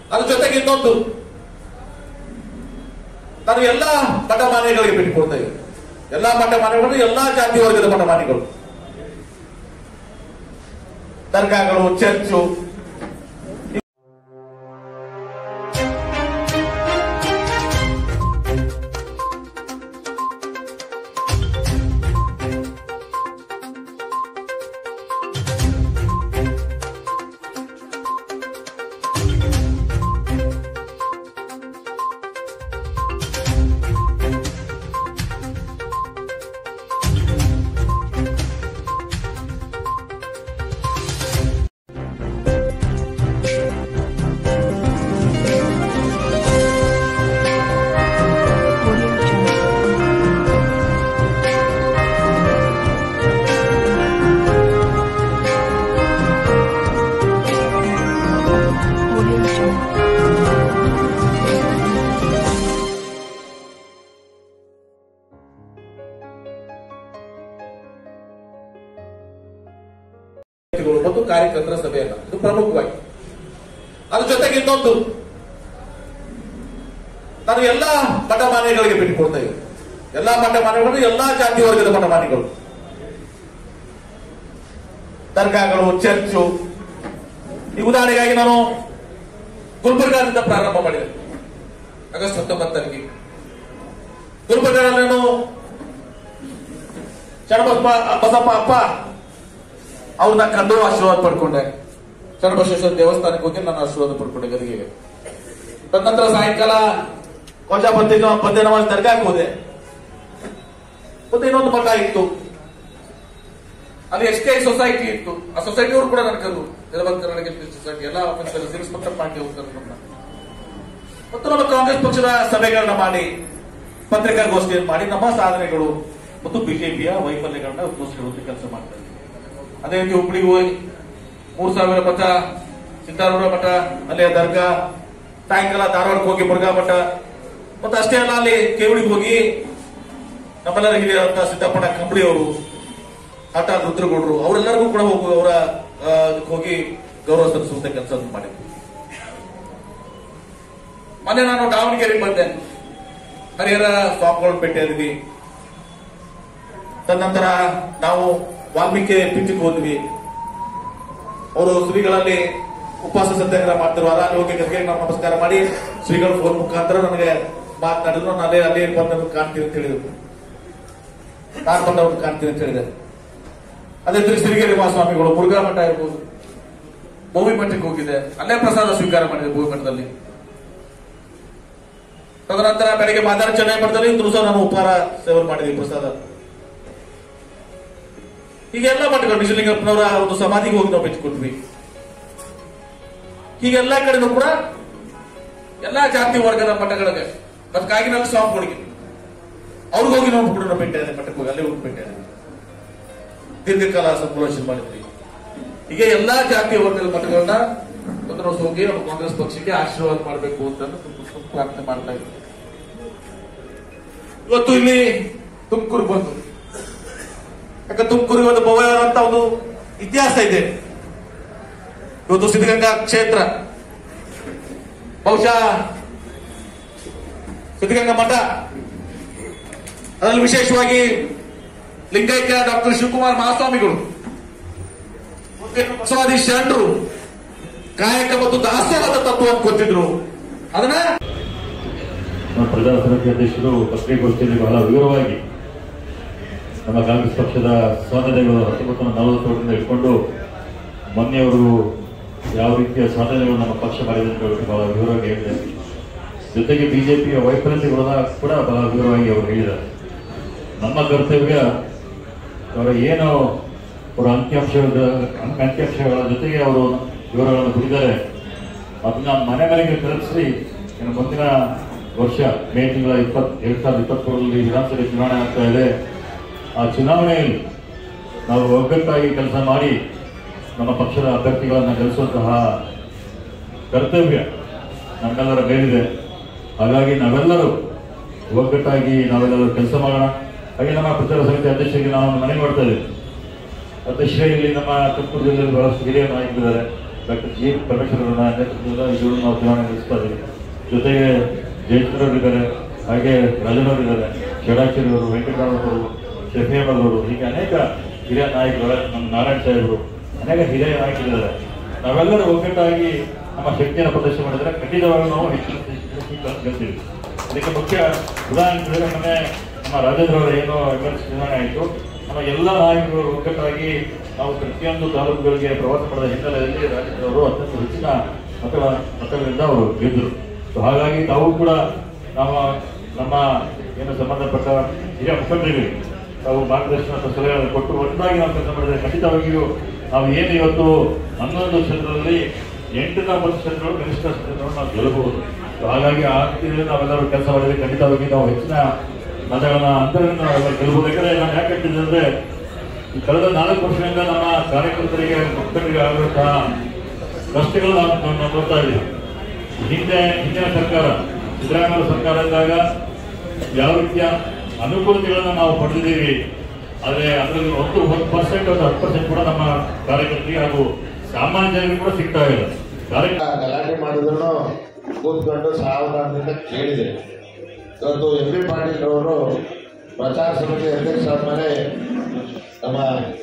ಅದ್ರ ಜೊತೆಗೆ ಇನ್ನೊಂದು ನಾನು ಎಲ್ಲಾ ಮಠಮಾನ್ಯಗಳಿಗೆ ಬಿಟ್ಟುಕೊಡ್ತಾ ಇದ್ದೀನಿ ಎಲ್ಲಾ ಮಠಮಾನ್ಯಗಳು ಎಲ್ಲಾ ಜಾತಿ ವರ್ಗದ ಮಠಮಾನ್ಯಗಳು ದರ್ಗಾಗಳು church Audio Jungle. Audio Jungle. ವ್ಯಕ್ತಿಗಳು ಮತ್ತು ಕಾರ್ಯಕರ್ತರ ಸಭೆಯಲ್ಲ ಇದು ಪ್ರಮುಖವಾಗಿ ಅದ್ರ ಜೊತೆಗೆ ಇನ್ನೊಂದು ನಾನು ಎಲ್ಲಾ ಮಠಮಾನ್ಯಗಳಿಗೆ ಬಿಟ್ಟುಕೊಡ್ತಾ ಇದ್ದೀನಿ ಎಲ್ಲಾ ಮಠಮಾನ್ಯಗಳು ಎಲ್ಲಾ ಜಾತಿ ವರ್ಗದ ಮಠಮಾನ್ಯಗಳು ದರ್ಗಾಗಳು ಚರ್ಚು ಈ ಉದಾಹರಣೆಗಾಗಿ ನಾನು ಗುಲ್ಬರ್ಗಾದಿಂದ ಪ್ರಾರಂಭ ಮಾಡಿದೆ ಆಗಸ್ಟ್ ಹತ್ತೊಂಬತ್ತರಿಗೆ ಗುಲ್ಬರ್ಗಾದಲ್ಲಿ ನಾನು ಶರಣಬಸಪ್ಪ ಬಸಪ್ಪ ಅಪ್ಪ ಅವ್ರನ್ನ ಕಂಡು ಆಶೀರ್ವಾದ ಪಡ್ಕೊಂಡೆ ಚನ್ನಬಸವೇಶ್ವರ ದೇವಸ್ಥಾನಕ್ಕೆ ಹೋಗಿ ನಾನು ಆಶೀರ್ವಾದ ಪಡ್ಕೊಂಡೆ ಗದಿಗೆಗೆ ತದನಂತರ ಸಾಯಂಕಾಲ ಕೊಂಜಾ ಬಂದಿ ಬಂದೆ ನಮಾಜ್ ದರ್ಗಾಕ್ಕೆ ಹೋದೆ ಮತ್ತೆ ಇನ್ನೊಂದು ಮಠ ಇತ್ತು ಅಲ್ಲಿ ಎಸ್ ಕೆ ಸೊಸೈಟಿ ಇತ್ತು ಆ ಸೊಸೈಟಿಯವರು ಕೂಡ ನನ್ನ ಕರು ನಿಲಬಂಧ ಕರ್ನಾಟಕ ಸೊಸೈಟಿ ಎಲ್ಲ ಆಫೀಸಲ್ಲಿ ಶ್ರೀಸ್ಪತ್ರ ಪಾಂಡೆ ಹೋಗ್ತಾರೆ ನಮ್ಮನ್ನ. ಮತ್ತು ನಮ್ಮ ಕಾಂಗ್ರೆಸ್ ಪಕ್ಷದ ಸಭೆಗಳನ್ನ ಮಾಡಿ ಪತ್ರಿಕಾಗೋಷ್ಠಿಯನ್ನು ಮಾಡಿ ನಮ್ಮ ಸಾಧನೆಗಳು ಮತ್ತು ಬಿಜೆಪಿಯ ವೈಫಲ್ಯಗಳನ್ನ ಘೋಷಣೆ ಕೆಲಸ ಮಾಡ್ತಾರೆ ಅದೇ ರೀತಿ ಹುಬ್ಳಿಗೆ ಹೋಗಿ ಮೂರ್ ಸಾವಿರ ಮಠ ಸಿದ್ದಾರೂಢ ಮಠ ಅಲ್ಲೇ ದರ್ಗಾ ಸಾಯಂಕಾಲ ಧಾರವಾಡಕ್ಕೆ ಹೋಗಿ ಮುರುಘಾ ಮಠ ಮತ್ತೆ ಅಷ್ಟೇ ಅಲ್ಲ ಅಲ್ಲಿ ಕೇವಳಿಗೆ ಹೋಗಿ ನಮ್ಮೆಲ್ಲರ ಹಿರಿಯರಂತ ಸಿದ್ದಪ್ಪಣ್ಣ ಕಂಬಳಿ ಅವರು ಹಠ ರುದ್ರಗೌಡರು ಅವರೆಲ್ಲರಿಗೂ ಕೂಡ ಹೋಗಿ ಅವರ ಆ, ಅದಕ್ಕೆ ಹೋಗಿ ಗೌರವ ಸಲ್ಲಿಸುವಂತ ಕೆಲಸ ಮಾಡಿದ್ವಿ ಮೊನ್ನೆ ನಾನು ದಾವಣಗೆರೆಗೆ ಬಂದೆ ಹರಿಹರ ಸ್ವಾಮಿಗಳು ಭೇಟಿಯಾದ್ವಿ ತದನಂತರ ನಾವು ವಾಲ್ಮೀಕಿ ಪೀಠಕ್ಕೆ ಹೋದ್ವಿ ಅವರು ಶ್ರೀಗಳಲ್ಲಿ ಉಪವಾಸ ಸತ್ಯಾಗ್ರಹ ಮಾಡ್ತಿರುವಾಗ ಅಲ್ಲಿ ಹೋಗಿ ಗದ್ಗೆ ನಾವು ನಮಸ್ಕಾರ ಮಾಡಿ ಶ್ರೀಗಳ ಫೋನ್ ಮುಖಾಂತರ ನನಗೆ ಮಾತನಾಡಿದ್ರು ನಾನು ಅಲ್ಲೇ ಅಲ್ಲೇ ಬಂದವ್ರು ಕಾಣ್ತೀನಿ ಅಂತ ಹೇಳಿದ್ರು ನಾನು ಬಂದವ್ರು ಕಾಣ್ತೀನಿ ಅಂತ ಹೇಳಿದೆ ಅದೇ ರೀತಿ ಶ್ರೀಗಿರಿ ಮಹಾಸ್ವಾಮಿಗಳು ಮುರುಘಾ ಮಠ ಇರ್ಬೋದು ಭೂಮಿ ಮಠಕ್ಕೆ ಹೋಗಿದೆ ಅಲ್ಲೇ ಪ್ರಸಾದ ಸ್ವೀಕಾರ ಮಾಡಿದೆ ಭೂಮಿ ಮಠದಲ್ಲಿ ತದನಂತರ ಬೆಳಗ್ಗೆ ಮಾದಾರ ಚೆನ್ನೈ ಮಠದಲ್ಲಿ ಇಂದು ಸಹ ನಾನು ಉಪಹಾರ ಸೇವನೆ ಮಾಡಿದ್ವಿ ಪ್ರಸಾದ ಹೀಗೆಲ್ಲ ಮಠಗಳು ನಿಜಲಿಂಗಪ್ಪನವರ ಒಂದು ಸಮಾಧಿಗೆ ಹೋಗಿ ನಾವು ಮೆಚ್ಚಿಕೊಟ್ವಿ ಹೀಗೆಲ್ಲ ಕಡೆನೂ ಕೂಡ ಎಲ್ಲಾ ಜಾತಿ ವರ್ಗದ ಮಠಗಳಿಗೆ ಮತ್ತು ಕಾಗಿನಲ್ಲಿ ಸ್ವಾಮಿಗಳಿಗೆ ಅವ್ರಿಗೆ ಹೋಗಿ ನಾವು ಕೂಡ ನಾವು ಭೇಟಿಯಾದೆ ಮಠಕ್ಕೆ ಹೋಗಿ ಅಲ್ಲೇ ಹೋಗಿ ಭೇಟಿಯಾದೆ ದೀರ್ಘಕಾಲ ಸಂಪ್ರೋಷಣೆ ಮಾಡಿದ್ವಿ ಹೀಗೆ ಎಲ್ಲಾ ಜಾತಿ ವರ್ಗದ ಮಠಗಳನ್ನ ಒಂದು ನಾವು ಹೋಗಿ ನಮ್ಮ ಕಾಂಗ್ರೆಸ್ ಪಕ್ಷಕ್ಕೆ ಆಶೀರ್ವಾದ ಮಾಡಬೇಕು ಅಂತ ತುಂಬ ಪ್ರಾರ್ಥನೆ ಮಾಡ್ತಾ ಇದ್ವಿ ಇವತ್ತು ಇಲ್ಲಿ ತುಮಕೂರು ಬಂದು ಯಾಕಂದ್ರೆ ತುಮಕೂರಿಗೆ ಒಂದು ಭವ್ಯವಾದಂತ ಒಂದು ಇತಿಹಾಸ ಇದೆ ಇವತ್ತು ಸಿದ್ಧಗಂಗಾ ಕ್ಷೇತ್ರ ಬಹುಶಃ ಸಿದ್ಧಗಂಗಾ ಮಠ ಅದರಲ್ಲಿ ವಿಶೇಷವಾಗಿ ಲಿಂಗೈಕ್ಯ ಡಾಕ್ಟರ್ ಶಿವಕುಮಾರ್ ಮಹಾಸ್ವಾಮಿಗಳು ಬಸವಾದಿ ಶರಣರು ಕಾಯಕ ಮತ್ತು ದಾಸೋಹದ ತತ್ವವನ್ನು ಕೊಟ್ಟಿದ್ರು ಅದನ್ನ ನಮ್ಮ ಪ್ರಜಾ ಸಮಿತಿ ಅಧ್ಯಕ್ಷರು ಪತ್ರಿಕಾಗೋಷ್ಠಿಯಲ್ಲಿ ಬಹಳ ವಿವರವಾಗಿ ನಮ್ಮ ಕಾಂಗ್ರೆಸ್ ಪಕ್ಷದ ಸ್ವಾತಂತ್ರ್ಯಗಳು ಹತ್ತೊಂಬತ್ತು ನೂರ ನಲವತ್ತೇಳರಿಂದ ಇಟ್ಕೊಂಡು ಮೊನ್ನೆಯವರು ಯಾವ ರೀತಿಯ ಸಾಧನೆಗಳು ನಮ್ಮ ಪಕ್ಷ ಮಾಡಿದೆ ಅಂತ ಹೇಳ್ಬಿಟ್ಟು ಬಹಳ ವಿವರವಾಗಿ ಹೇಳಿದೆ ಜೊತೆಗೆ ಬಿಜೆಪಿಯ ವೈಫಲ್ಯಗಳನ್ನ ಕೂಡ ಬಹಳ ವಿವರವಾಗಿ ಅವರು ಹೇಳಿದ್ದಾರೆ ನಮ್ಮ ಕರ್ತವ್ಯ ಅವರ ಏನು ಅವರ ಅಂಕಿಅಂಶಗಳ ಅಂಕಿಅಂಶಗಳ ಜೊತೆಗೆ ಅವರು ವಿವರಗಳನ್ನು ಕೊಟ್ಟಿದ್ದಾರೆ ಅದನ್ನ ಮನೆ ಮನೆಗೆ ತಲುಪಿಸಿ ಇನ್ನು ಮುಂದಿನ ವರ್ಷ ಮೇ ತಿಂಗಳ ಇಪ್ಪತ್ ಎರಡ್ ಸಾವಿರದ ಇಪ್ಪತ್ಮೂರರಲ್ಲಿ ವಿಧಾನಸಭೆ ಚುನಾವಣೆ ಆಗ್ತಾ ಇದೆ ಆ ಚುನಾವಣೆಯಲ್ಲಿ ನಾವು ಒಗ್ಗಟ್ಟಾಗಿ ಕೆಲಸ ಮಾಡಿ ನಮ್ಮ ಪಕ್ಷದ ಅಭ್ಯರ್ಥಿಗಳನ್ನು ಗೆಲ್ಲಿಸುವಂತಹ ಕರ್ತವ್ಯ ನಮ್ಮೆಲ್ಲರ ಮೇಲಿದೆ ಹಾಗಾಗಿ ನಾವೆಲ್ಲರೂ ಒಗ್ಗಟ್ಟಾಗಿ ನಾವೆಲ್ಲರೂ ಕೆಲಸ ಮಾಡೋಣ ಹಾಗೆ ನಮ್ಮ ಪ್ರಚಾರ ಸಮಿತಿ ಅಧ್ಯಕ್ಷರಿಗೆ ನಾವು ಒಂದು ಮನವಿ ಮಾಡ್ತಾ ಇದ್ದೇವೆ ಅಧ್ಯಕ್ಷರೇ ಇಲ್ಲಿ ನಮ್ಮ ತುಮಕೂರು ಜಿಲ್ಲೆಯಲ್ಲಿ ಬಹಳಷ್ಟು ಹಿರಿಯ ನಾಯಕರಿದ್ದಾರೆ ಡಾಕ್ಟರ್ ಜಿ ಪರಮೇಶ್ವರ ಅವರ ನೇತೃತ್ವದಲ್ಲಿ ಇವರು ನಾವು ಚುನಾವಣೆ ನಡೆಸ್ತಾ ಇದ್ದೀವಿ ಜೊತೆಗೆ ಜಯಚಂದ್ರ ಇದ್ದಾರೆ ಹಾಗೆ ರಾಜನವರು ಇದ್ದಾರೆ ಷಡಾಕ್ಷರಿ ಅವರು ವೆಂಕಟರಾಮತ್ ಅವರು ಶಫಿ ಅಹಮದ್ ಅವರು ಹೀಗೆ ಅನೇಕ ಹಿರಿಯ ನಾಯಕರು ನಮ್ಮ ನಾರಾಯಣ ಸಾಹೇಬರು ಅನೇಕ ಹಿರಿಯ ನಾಯಕರಿದ್ದಾರೆ ನಾವೆಲ್ಲರೂ ಒಗ್ಗಟ್ಟಾಗಿ ನಮ್ಮ ಶಕ್ತಿಯನ್ನು ಪ್ರದರ್ಶನ ಮಾಡಿದ್ರೆ ಖಂಡಿತವಾಗಿ ನಾವು ಹೆಚ್ಚಿನ ಗೆಲ್ತೀವಿ ಅದಕ್ಕೆ ಮುಖ್ಯ ಉದಾಹರಣೆ ಹೇಳಿದ್ರೆ ಮೊನ್ನೆ ನಮ್ಮ ರಾಜೇಂದ್ರ ಅವರ ಏನೋ ಎಮರ್ಜೆನ್ಸಿ ಚುನಾವಣೆ ಆಯಿತು ನಮ್ಮ ಎಲ್ಲ ನಾಯಕರು ಒಗ್ಗಟ್ಟಾಗಿ ನಾವು ಪ್ರತಿಯೊಂದು ತಾಲೂಕುಗಳಿಗೆ ಪ್ರವಾಸ ಮಾಡಿದ ಹಿನ್ನೆಲೆಯಲ್ಲಿ ರಾಜೇಂದ್ರ ಅವರು ಅತ್ಯಂತ ಹೆಚ್ಚಿನ ಮತಗಳ ಮತಗಳಿಂದ ಅವರು ಗೆದ್ದರು ಸೊ ಹಾಗಾಗಿ ತಾವು ಕೂಡ ನಮ್ಮ ನಮ್ಮ ಏನು ಸಂಬಂಧಪಟ್ಟ ಹಿರಿಯ ಮುಖಂಡರಿಗೆ ತಾವು ಮಾರ್ಗದರ್ಶನ ಅಥವಾ ಸಲಹೆಗಳನ್ನು ಕೊಟ್ಟು ಒಂದಾಗಿ ನಾವು ಕೆಲಸ ಮಾಡಿದರೆ ಖಂಡಿತವಾಗಿಯೂ ನಾವು ಏನು ಇವತ್ತು ಹನ್ನೊಂದು ಕ್ಷೇತ್ರದಲ್ಲಿ ಎಂಟರಿಂದ ಒಂಬತ್ತು ಕ್ಷೇತ್ರಗಳು ಕನಿಷ್ಠ ಕ್ಷೇತ್ರಗಳನ್ನು ನಾವು ಗೆಲ್ಲಬಹುದು ಸೊ ಹಾಗಾಗಿ ಆ ರೀತಿಯಲ್ಲಿ ನಾವೆಲ್ಲರೂ ಕೆಲಸ ಮಾಡಿದ್ರೆ ಖಂಡಿತವಾಗಿ ನಾವು ಹೆಚ್ಚಿನ ಮತಗಳನ್ನ ಅಂತರದಿಂದ ನಾವೆಲ್ಲರೂ ಗೆಲ್ಲಬಹುದು ಯಾಕಂದ್ರೆ ನಾನು ಯಾಕೆ ಹೇಳ್ತಿದ್ದೆ ಅಂದ್ರೆ ಈ ಕಳೆದ ನಾಲ್ಕು ವರ್ಷಗಳಿಂದ ನಮ್ಮ ಕಾರ್ಯಕರ್ತರಿಗೆ ಮುಖಂಡರಿಗೆ ಆಗಿರುವಂತಹ ಕಷ್ಟಗಳು ನಾವು ನಾವು ನೋಡ್ತಾ ಇದ್ದೀವಿ ಹಿಂದೆ ಹಿಂದಿನ ಸರ್ಕಾರ ಸಿದ್ದರಾಮಯ್ಯ ಸರ್ಕಾರ ಇದ್ದಾಗ ಯಾವ ರೀತಿಯ ಅನುಕೂಲತೆಗಳನ್ನ ನಾವು ಪಡೆದಿದ್ದೀವಿ ಆದರೆ ಅದರಲ್ಲಿ ಒಂದು ಒಂದು ಪರ್ಸೆಂಟ್ ಒಂದು ಹತ್ತು ಪರ್ಸೆಂಟ್ ಕೂಡ ನಮ್ಮ ಕಾರ್ಯಕರ್ತರಿಗೆ ಹಾಗೂ ಸಾಮಾನ್ಯ ಜನರಿಗೆ ಕೂಡ ಸಿಗ್ತಾ ಇಲ್ಲ ಕಾರ್ಯ ಗಲಾಟೆ ಮಾಡಿದ್ರು ಕೂತ್ಕೊಂಡು ಸಾವಧಾನದಿಂದ ಕೇಳಿದೆ ಇವತ್ತು ಎಂ ಬಿ ಪಾಟೀಲ್ ಅವರು ಪ್ರಚಾರ ಸಮಿತಿ ಅಧ್ಯಕ್ಷ ಆದ್ಮೇಲೆ ನಮ್ಮ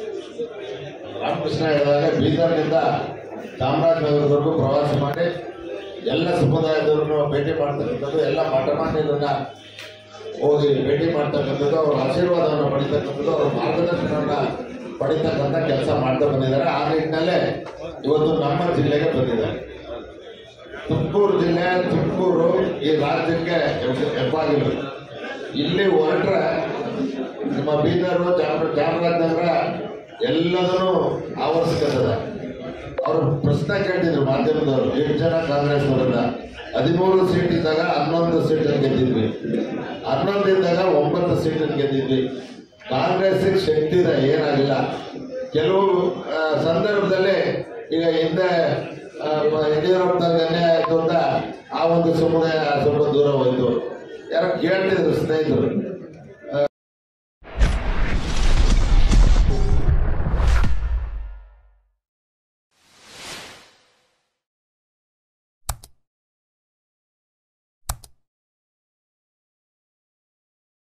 ರಾಮಕೃಷ್ಣ ಹೇಳಿದಾಗ ಬೀದರ್ನಿಂದ ಚಾಮರಾಜನಗರದವರೆಗೂ ಪ್ರವಾಸ ಮಾಡಿ ಎಲ್ಲ ಸಮುದಾಯದವ್ರನ್ನು ಭೇಟಿ ಮಾಡ್ತಕ್ಕಂಥದ್ದು ಎಲ್ಲ ಮಠಮಾನ್ಯರನ್ನ ಹೋಗಿ ಭೇಟಿ ಮಾಡ್ತಕ್ಕಂಥದ್ದು ಅವ್ರ ಆಶೀರ್ವಾದವನ್ನು ಪಡಿತಕ್ಕಂಥದ್ದು ಅವ್ರ ಮಾರ್ಗದರ್ಶನವನ್ನ ಪಡಿತಕ್ಕಂಥ ಕೆಲಸ ಮಾಡ್ತಾ ಬಂದಿದ್ದಾರೆ ಆ ನಿಟ್ಟಿನಲ್ಲೇ ಇವತ್ತು ನಮ್ಮ ಜಿಲ್ಲೆಗೆ ಬಂದಿದ್ದಾರೆ ತುಮಕೂರು ಜಿಲ್ಲೆ ತುಮಕೂರು ಈ ರಾಜ್ಯಕ್ಕೆ ಹೆಬ್ಬಾಗಿಲು ಇಲ್ಲಿ ಹೊರಟ್ರೆ ನಮ್ಮ ಬೀದರು ಚಾಮರ ಚಾಮರಾಜನಗರ ಎಲ್ಲದನ್ನು ಆವರಿಸ್ಕೊತದ ಅವರು ಪ್ರಶ್ನೆ ಕೇಳ್ತಿದ್ರು ಮಾಧ್ಯಮದವರು ಎಷ್ಟು ಜನ ಕಾಂಗ್ರೆಸ್ ಅವರಿಂದ ಹದಿಮೂರು ಸೀಟ್ ಇದ್ದಾಗ ಹನ್ನೊಂದು ಸೀಟನ್ನು ಗೆದ್ದಿದ್ವಿ ಹನ್ನೊಂದು ಇದ್ದಾಗ ಒಂಬತ್ತು ಸೀಟನ್ನು ಗೆದ್ದಿದ್ವಿ ಕಾಂಗ್ರೆಸ್ ಶಕ್ತಿ ಇದೆ ಏನಾಗಿಲ್ಲ ಕೆಲವು ಆ, ಸಂದರ್ಭದಲ್ಲಿ ಈಗ ಹಿಂದೆ ಆ, ಮ- ಯಡಿಯೂರಪ್ಪನವ್ರಿಗೆ ಅನ್ಯಾಯ ಆಯ್ತು ಅಂತ ಆ ಒಂದು ಸಮುದಾಯ ಸ್ವಲ್ಪ ದೂರ ಹೋಯ್ತು ಯಾರೋ ಕೇಳ್ತಿದ್ರು ಸ್ನೇಹಿತರು